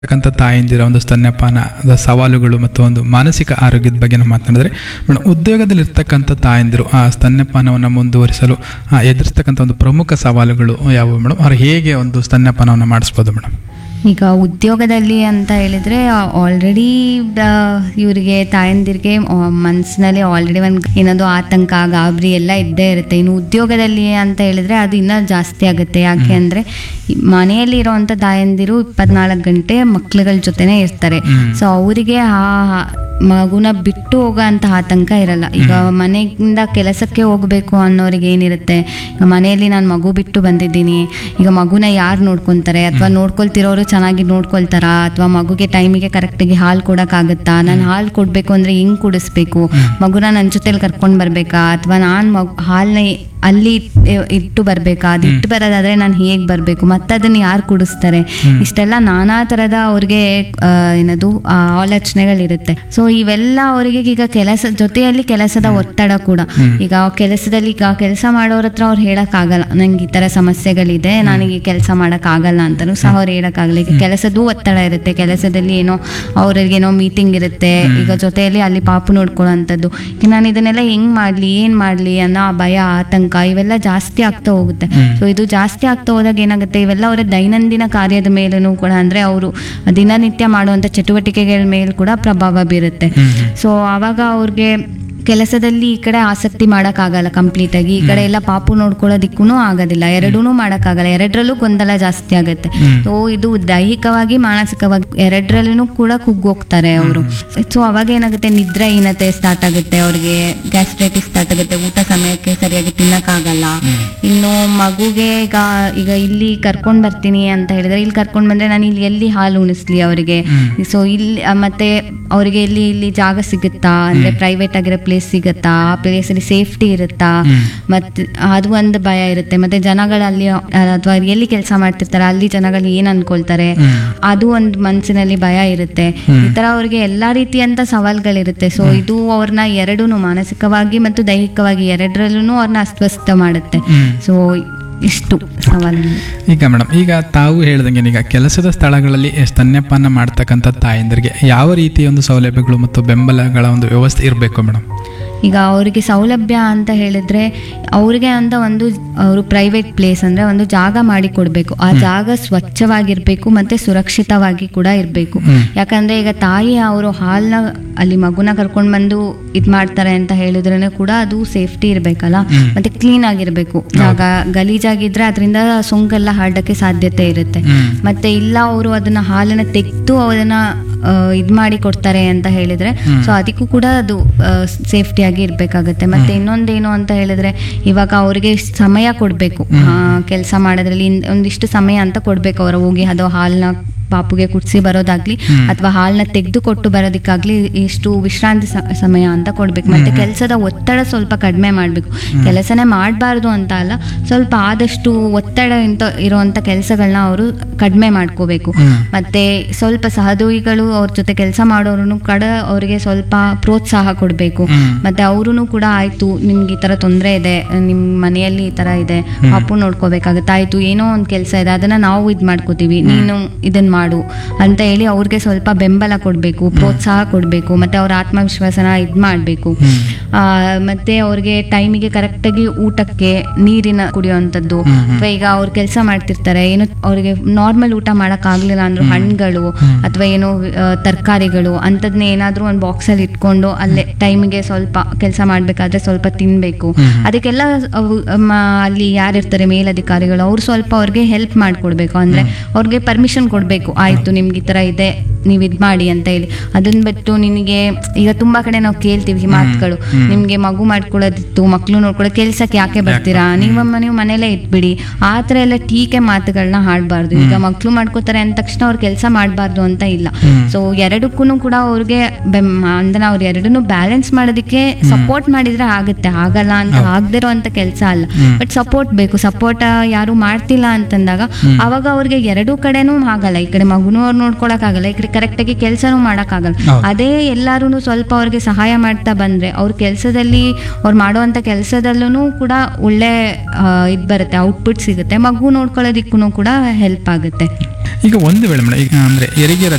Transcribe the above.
ಇರ್ತಕ್ಕಂಥ ತಾಯಂದಿರ ಒಂದು ಸ್ತನ್ಯಪಾನದ ಸವಾಲುಗಳು ಮತ್ತು ಒಂದು ಮಾನಸಿಕ ಆರೋಗ್ಯದ ಬಗ್ಗೆ ನಾವು ಮಾತನಾಡಿದ್ರೆ ಮೇಡಮ್ ಉದ್ಯೋಗದಲ್ಲಿ ಇರ್ತಕ್ಕಂಥ ತಾಯಂದಿರು ಆ ಸ್ತನ್ಯಪಾನವನ್ನು ಮುಂದುವರಿಸಲು ಆ, ಎದುರಿಸ್ತಕ್ಕಂಥ ಒಂದು ಪ್ರಮುಖ ಸವಾಲುಗಳು ಯಾವುವು ಮೇಡಮ್ ಅವ್ರು ಹೇಗೆ ಒಂದು ಸ್ತನ್ಯಪಾನವನ್ನು ಮಾಡಿಸ್ಬೋದು ಮೇಡಮ್ ಈಗ ಉದ್ಯೋಗದಲ್ಲಿ ಅಂತ ಹೇಳಿದ್ರೆ ಆಲ್ರೆಡಿ ಇವರಿಗೆ ತಾಯಂದಿರಿಗೆ ಮನಸ್ಸಿನಲ್ಲಿ ಆಲ್ರೆಡಿ ಒಂದು ಏನದು ಆತಂಕ ಗಾಬರಿ ಎಲ್ಲ ಇದ್ದೇ ಇರುತ್ತೆ ಇನ್ನು ಉದ್ಯೋಗದಲ್ಲಿ ಅಂತ ಹೇಳಿದ್ರೆ ಅದು ಇನ್ನೂ ಜಾಸ್ತಿ ಆಗುತ್ತೆ ಯಾಕೆ ಅಂದರೆ ಮನೆಯಲ್ಲಿ ಇರೋವಂಥ ತಾಯಂದಿರು ಇಪ್ಪತ್ನಾಲ್ಕು ಗಂಟೆ ಮಕ್ಳುಗಳ ಜೊತೆನೇ ಇರ್ತಾರೆ ಹ್ಮ್. ಸೊ ಅವರಿಗೆ ಆ ಮಗುನ ಬಿಟ್ಟು ಹೋಗೋ ಅಂತ ಆತಂಕ ಇರಲ್ಲ ಈಗ ಮನೆಯಿಂದ ಕೆಲಸಕ್ಕೆ ಹೋಗಬೇಕು ಅನ್ನೋರಿಗೆ ಏನಿರುತ್ತೆ ಈಗ ಮನೆಯಲ್ಲಿ ನಾನು ಮಗು ಬಿಟ್ಟು ಬಂದಿದ್ದೀನಿ ಈಗ ಮಗುನ ಯಾರು ನೋಡ್ಕೊತಾರೆ ಅಥವಾ ನೋಡ್ಕೊಳ್ತಿರೋರು ಚೆನ್ನಾಗಿ ನೋಡ್ಕೊಳ್ತಾರಾ ಅಥವಾ ಮಗುಗೆ ಟೈಮಿಗೆ ಕರೆಕ್ಟಾಗಿ ಹಾಲು ಕೊಡೋಕ್ಕಾಗತ್ತಾ ನಾನು ಹಾಲು ಕೊಡಬೇಕು ಅಂದರೆ ಹೆಂಗೆ ಕುಡಿಸ್ಬೇಕು ಮಗುನ ನನ್ನ ಜೊತೆಲಿ ಕರ್ಕೊಂಡು ಬರಬೇಕಾ ಅಥವಾ ನಾನು ಮಗು ಹಾಲನ್ನ ಅಲ್ಲಿ ಇಟ್- ಇಟ್ಟು ಬರಬೇಕಾ ಅದು ಇಟ್ಟು ಬರೋದಾದ್ರೆ ನಾನು ಹೇಗೆ ಬರಬೇಕು ಮತ್ತೆ ಅದನ್ನು ಯಾರು ಕುಡಿಸ್ತಾರೆ ಇಷ್ಟೆಲ್ಲ ನಾನಾ ಥರದ ಅವ್ರಿಗೆ ಆ, ಏನದು ಆ, ಆಲೋಚನೆಗಳಿರುತ್ತೆ ಸೊ ಇವೆಲ್ಲ ಅವರಿಗೆ ಈಗ ಕೆಲಸ ಜೊತೆಯಲ್ಲಿ ಕೆಲಸದ ಒತ್ತಡ ಕೂಡ ಈಗ ಕೆಲಸದಲ್ಲಿ ಈಗ ಕೆಲಸ ಮಾಡೋರ ಹತ್ರ ಅವ್ರು ಹೇಳೋಕ್ಕಾಗಲ್ಲ ನಂಗೆ ಈ ಥರ ಸಮಸ್ಯೆಗಳಿದೆ ನನಗೆ ಕೆಲಸ ಮಾಡೋಕ್ಕಾಗಲ್ಲ ಅಂತಲೂ ಸಹ ಅವ್ರು ಹೇಳೋಕ್ಕಾಗಲ್ಲ ಈಗ ಕೆಲಸದೂ ಒತ್ತಡ ಇರುತ್ತೆ ಕೆಲಸದಲ್ಲಿ ಏನೋ ಅವ್ರಿಗೇನೋ ಮೀಟಿಂಗ್ ಇರುತ್ತೆ ಈಗ ಜೊತೆಯಲ್ಲಿ ಅಲ್ಲಿ ಪಾಪು ನೋಡ್ಕೊಳ್ಳೋ ಅಂಥದ್ದು ಈಗ ನಾನು ಇದನ್ನೆಲ್ಲ ಹೆಂಗ್ ಮಾಡ್ಲಿ ಏನ್ ಮಾಡ್ಲಿ ಅನ್ನೋ ಆ ಭಯ ಆತಂಕ ಇವೆಲ್ಲ ಜಾಸ್ತಿ ಆಗ್ತಾ ಹೋಗುತ್ತೆ ಸೊ ಇದು ಜಾಸ್ತಿ ಆಗ್ತಾ ಹೋದಾಗ ಏನಾಗುತ್ತೆ ಇವೆಲ್ಲ ಅವರ ದೈನಂದಿನ ಕಾರ್ಯದ ಮೇಲೂ ಕೂಡ ಅಂದ್ರೆ ಅವರು ದಿನನಿತ್ಯ ಮಾಡುವಂತ ಚಟುವಟಿಕೆಗಳ ಮೇಲೆ ಕೂಡ ಪ್ರಭಾವ ಬೀರುತ್ತೆ ಸೊ ಆವಾಗ ಅವ್ರಿಗೆ ಕೆಲಸದಲ್ಲಿ ಈ ಕಡೆ ಆಸಕ್ತಿ ಮಾಡೋಕ್ಕಾಗಲ್ಲ ಕಂಪ್ಲೀಟ್ ಆಗಿ ಈ ಕಡೆ ಎಲ್ಲ ಪಾಪು ನೋಡ್ಕೊಳ್ಳೋದಿಕ್ಕೂ ಆಗೋದಿಲ್ಲ ಎರಡೂ ಮಾಡೋಕ್ಕಾಗಲ್ಲ ಎರಡರಲ್ಲೂ ಗೊಂದಲ ಜಾಸ್ತಿ ಆಗುತ್ತೆ ಸೊ ಇದು ದೈಹಿಕವಾಗಿ ಮಾನಸಿಕವಾಗಿ ಎರಡರಲ್ಲೂ ಕೂಡ ಕುಗ್ಗೋಗ್ತಾರೆ ಅವರು ಸೊ ಅವಾಗ ಏನಾಗುತ್ತೆ ನಿದ್ರಾಹೀನತೆ ಸ್ಟಾರ್ಟ್ ಆಗುತ್ತೆ ಅವ್ರಿಗೆ ಗ್ಯಾಸ್ಟ್ರೈಟಿಸ್ ಸ್ಟಾರ್ಟ್ ಆಗುತ್ತೆ ಊಟ ಸಮಯಕ್ಕೆ ಸರಿಯಾಗಿ ತಿನ್ನಕ್ಕಾಗಲ್ಲ ಇನ್ನು ಮಗುಗೆ ಈಗ ಈಗ ಇಲ್ಲಿ ಕರ್ಕೊಂಡ್ ಬರ್ತೀನಿ ಅಂತ ಹೇಳಿದ್ರೆ ಇಲ್ಲಿ ಕರ್ಕೊಂಡ್ ಬಂದ್ರೆ ನಾನು ಇಲ್ಲಿ ಎಲ್ಲಿ ಹಾಲು ಉಣಿಸ್ಲಿ ಅವರಿಗೆ ಸೊ ಇಲ್ಲಿ ಆ, ಮತ್ತೆ ಅವರಿಗೆ ಎಲ್ಲಿ ಇಲ್ಲಿ ಜಾಗ ಸಿಗುತ್ತಾ ಅಂದ್ರೆ ಪ್ರೈವೇಟ್ ಆಗಿರೋ ಪ್ಲೇಸ್ ಸಿಗುತ್ತಾ ಆ ಪ್ಲೇಸ್ ಅಲ್ಲಿ ಸೇಫ್ಟಿ ಇರುತ್ತಾ ಮತ್ತೆ ಅದು ಒಂದು ಭಯ ಇರುತ್ತೆ ಮತ್ತೆ ಜನಗಳಲ್ಲಿ ಅಥವಾ ಎಲ್ಲಿ ಕೆಲಸ ಮಾಡ್ತಿರ್ತಾರೆ ಅಲ್ಲಿ ಜನಗಳು ಏನ್ ಅನ್ಕೊಳ್ತಾರೆ ಅದು ಒಂದು ಮನಸ್ಸಿನಲ್ಲಿ ಭಯ ಇರುತ್ತೆ ಈ ತರ ಅವ್ರಿಗೆ ಎಲ್ಲಾ ರೀತಿಯಂತ ಸವಾಲ್ಗಳಿರುತ್ತೆ ಸೊ ಇದು ಅವ್ರನ್ನ ಎರಡೂ ಮಾನಸಿಕವಾಗಿ ಮತ್ತು ದೈಹಿಕವಾಗಿ ಎರಡರಲ್ಲೂ ಅವ್ರನ್ನ ಅಸ್ವಸ್ಥ ಮಾಡುತ್ತೆ ಸೊ ಇಷ್ಟು ಸವಾಲು ಈಗ ಮೇಡಮ್ ಈಗ ತಾವು ಹೇಳ್ದಂಗೆ ಈಗ ಕೆಲಸದ ಸ್ಥಳಗಳಲ್ಲಿ ಸ್ತನ್ಯಪಾನ ಮಾಡ್ತಕ್ಕಂಥ ತಾಯಂದಿರಿಗೆ ಯಾವ ರೀತಿಯ ಒಂದು ಸೌಲಭ್ಯಗಳು ಮತ್ತು ಬೆಂಬಲಗಳ ಒಂದು ವ್ಯವಸ್ಥೆ ಇರಬೇಕು ಮೇಡಮ್ ಈಗ ಅವರಿಗೆ ಸೌಲಭ್ಯ ಅಂತ ಹೇಳಿದ್ರೆ ಅವ್ರಿಗೆ ಅಂತ ಒಂದು ಅವರು ಪ್ರೈವೇಟ್ ಪ್ಲೇಸ್ ಅಂದ್ರೆ ಒಂದು ಜಾಗ ಮಾಡಿ ಕೊಡಬೇಕು ಆ ಜಾಗ ಸ್ವಚ್ಛವಾಗಿರ್ಬೇಕು ಮತ್ತೆ ಸುರಕ್ಷಿತವಾಗಿ ಕೂಡ ಇರಬೇಕು ಯಾಕಂದ್ರೆ ಈಗ ತಾಯಿ ಅವರು ಹಾಲ್ನ ಅಲ್ಲಿ ಮಗುನ ಕರ್ಕೊಂಡು ಬಂದು ಇದ್ ಮಾಡ್ತಾರೆ ಅಂತ ಹೇಳಿದ್ರೆ ಕೂಡ ಅದು ಸೇಫ್ಟಿ ಇರ್ಬೇಕಲ್ಲ ಮತ್ತೆ ಕ್ಲೀನ್ ಆಗಿರ್ಬೇಕು ಜಾಗ ಗಲೀಜಾಗಿದ್ರೆ ಅದರಿಂದ ಸೋಂಕೆಲ್ಲ ಹರಡಕ್ಕೆ ಸಾಧ್ಯತೆ ಇರುತ್ತೆ ಮತ್ತೆ ಇಲ್ಲ ಅವರು ಅದನ್ನ ಹಾಲನ್ನ ತೆಗೆದು ಅದನ್ನ ಆ, ಇದ್ ಮಾಡಿ ಕೊಡ್ತಾರೆ ಅಂತ ಹೇಳಿದ್ರೆ ಸೊ ಅದಕ್ಕೂ ಕೂಡ ಅದು ಸೇಫ್ಟಿ ಆಗಿ ಇರ್ಬೇಕಾಗತ್ತೆ ಮತ್ತೆ ಇನ್ನೊಂದೇನು ಅಂತ ಹೇಳಿದ್ರೆ ಇವಾಗ ಅವರಿಗೆ ಸಮಯ ಕೊಡ್ಬೇಕು ಕೆಲಸ ಮಾಡೋದ್ರಲ್ಲಿ ಇನ್- ಒಂದಿಷ್ಟು ಸಮಯ ಅಂತ ಕೊಡ್ಬೇಕು ಅವರ ಹೋಗಿ ಅದು ಹಾಲ್ನ ಪಾಪುಗೆ ಕುಡಿಸಿ ಬರೋದಾಗ್ಲಿ ಅಥವಾ ಹಾಲ್ನ ತೆಗೆದು ಕೊಟ್ಟು ಬರೋದಕ್ಕಾಗ್ಲಿ ಇಷ್ಟು ವಿಶ್ರಾಂತಿ ಸ- ಸಮಯ ಅಂತ ಕೊಡ್ಬೇಕು ಮತ್ತೆ ಕೆಲಸದ ಒತ್ತಡ ಸ್ವಲ್ಪ ಕಡಿಮೆ ಮಾಡಬೇಕು ಕೆಲಸನೇ ಮಾಡಬಾರ್ದು ಅಂತ ಅಲ್ಲ ಸ್ವಲ್ಪ ಆದಷ್ಟು ಒತ್ತಡ ಇಂತ ಇರುವಂತ ಕೆಲಸಗಳನ್ನ ಅವರು ಕಡಿಮೆ ಮಾಡ್ಕೋಬೇಕು ಮತ್ತೆ ಸ್ವಲ್ಪ ಸಹದೋಗಿಗಳು ಅವ್ರ ಜೊತೆ ಕೆಲಸ ಮಾಡೋರು ಕಡ ಅವರಿಗೆ ಸ್ವಲ್ಪ ಪ್ರೋತ್ಸಾಹ ಕೊಡಬೇಕು ಮತ್ತೆ ಅವರು ಕೂಡ ಆಯ್ತು ನಿಮ್ಗೆ ಈ ತರ ತೊಂದರೆ ಇದೆ ನಿಮ್ ಮನೆಯಲ್ಲಿ ಈ ತರ ಇದೆ ಪಾಪು ನೋಡ್ಕೋಬೇಕಾಗತ್ತೆ ಆಯ್ತು ಏನೋ ಒಂದು ಕೆಲಸ ಇದೆ ಅದನ್ನ ನಾವು ಇದ್ ಮಾಡ್ಕೋತೀವಿ ನೀನು ಇದನ್ನ ಮಾಡು ಅಂತ ಹೇಳಿ ಅವ್ರಿಗೆ ಸ್ವಲ್ಪ ಬೆಂಬಲ ಕೊಡಬೇಕು ಪ್ರೋತ್ಸಾಹ ಕೊಡಬೇಕು ಮತ್ತೆ ಅವ್ರ ಆತ್ಮವಿಶ್ವಾಸನ ಇದ್ ಮಾಡಬೇಕು ಮತ್ತೆ ಅವ್ರಿಗೆ ಟೈಮಿಗೆ ಕರೆಕ್ಟಾಗಿ ಊಟಕ್ಕೆ ನೀರಿನ ಕುಡಿಯುವಂಥದ್ದು ಅಥವಾ ಈಗ ಅವ್ರು ಕೆಲಸ ಮಾಡ್ತಿರ್ತಾರೆ ಏನು ಅವ್ರಿಗೆ ನಾರ್ಮಲ್ ಊಟ ಮಾಡಕ್ ಆಗ್ಲಿಲ್ಲ ಅಂದ್ರೂ ಹಣ್ಣುಗಳು ಅಥವಾ ಏನೋ ತರಕಾರಿಗಳು ಅಂಥದ್ನ ಏನಾದ್ರೂ ಒಂದು ಬಾಕ್ಸಲ್ಲಿ ಇಟ್ಕೊಂಡು ಅಲ್ಲೇ ಟೈಮಿಗೆ ಸ್ವಲ್ಪ ಕೆಲಸ ಮಾಡ್ಬೇಕಾದ್ರೆ ಸ್ವಲ್ಪ ತಿನ್ಬೇಕು ಅದಕ್ಕೆಲ್ಲ ಅವು ಮ- ಅಲ್ಲಿ ಯಾರಿರ್ತಾರೆ ಮೇಲಧಿಕಾರಿಗಳು ಅವ್ರು ಸ್ವಲ್ಪ ಅವ್ರಿಗೆ ಹೆಲ್ಪ್ ಮಾಡ್ಕೊಡ್ಬೇಕು ಅಂದ್ರೆ ಅವ್ರಿಗೆ ಪರ್ಮಿಷನ್ ಕೊಡ್ಬೇಕು ಆಯ್ತು ನಿಮ್ಗೆ ಈ ತರ ಇದೆ ನೀವು ಇದ್ ಮಾಡಿ ಅಂತ ಹೇಳಿ ಅದನ್ನ ಬಿಟ್ಟು ನಿನಗೆ ಈಗ ತುಂಬಾ ಕಡೆ ನಾವು ಕೇಳ್ತೀವಿ ಈ ಮಾತುಗಳು ನಿಮ್ಗೆ ಮಗು ಮಾಡ್ಕೊಳ್ಳೋದಿತ್ತು ಮಕ್ಳು ನೋಡ್ಕೊಳ್ಳೋ ಕೆಲ್ಸಕ್ಕೆ ಯಾಕೆ ಬರ್ತೀರಾ ನೀವಮ್ಮ ನೀವು ಮನೇಲೇ ಇಟ್ಬಿಡಿ ಆ ಥರ ಎಲ್ಲ ಟೀಕೆ ಮಾತುಗಳನ್ನ ಹಾಡಬಾರ್ದು ಈಗ ಮಕ್ಳು ಮಾಡ್ಕೋತಾರೆ ಅಂದ ತಕ್ಷಣ ಅವ್ರು ಕೆಲಸ ಮಾಡಬಾರ್ದು ಅಂತ ಇಲ್ಲ ಸೊ ಎರಡಕ್ಕೂ ಕೂಡ ಅವ್ರಿಗೆ ಬೆಮ್ ಅಂದ್ರೆ ಅವ್ರು ಎರಡನ್ನೂ ಬ್ಯಾಲೆನ್ಸ್ ಮಾಡೋದಕ್ಕೆ ಸಪೋರ್ಟ್ ಮಾಡಿದ್ರೆ ಆಗುತ್ತೆ ಆಗಲ್ಲ ಅಂತ ಆಗದಿರೋ ಅಂತ ಕೆಲಸ ಅಲ್ಲ ಬಟ್ ಸಪೋರ್ಟ್ ಬೇಕು ಸಪೋರ್ಟ್ ಯಾರು ಮಾಡ್ತಿಲ್ಲ ಅಂತಂದಾಗ ಅವಾಗ ಅವ್ರಿಗೆ ಎರಡೂ ಕಡೆನೂ ಆಗಲ್ಲ ಈ ಕಡೆ ಮಗುನೂ ಅವ್ರು ನೋಡ್ಕೊಳಕ್ ಆಗಲ್ಲ ಈ ಕಡೆ ಕರೆಕ್ಟಾಗಿ ಕೆಲಸನೂ ಮಾಡೋಕ್ಕಾಗಲ್ಲ ಹೌದು. ಅದೇ ಎಲ್ಲರೂ ಸ್ವಲ್ಪ ಅವ್ರಿಗೆ ಸಹಾಯ ಮಾಡ್ತಾ ಬಂದರೆ ಅವ್ರ ಕೆಲಸದಲ್ಲಿ ಅವ್ರು ಮಾಡುವಂಥ ಕೆಲಸದಲ್ಲೂ ಕೂಡ ಒಳ್ಳೆ ಇದು ಬರುತ್ತೆ ಔಟ್ಪುಟ್ ಸಿಗುತ್ತೆ ಮಗು ನೋಡ್ಕೊಳ್ಳೋದಿಕ್ಕೂ ಕೂಡ ಹೆಲ್ಪ್ ಆಗುತ್ತೆ ಈಗ ಒಂದು ವೇಳೆ ಮೇಡಮ್ ಈಗ ಅಂದರೆ ಹೆರಿಗೆಯ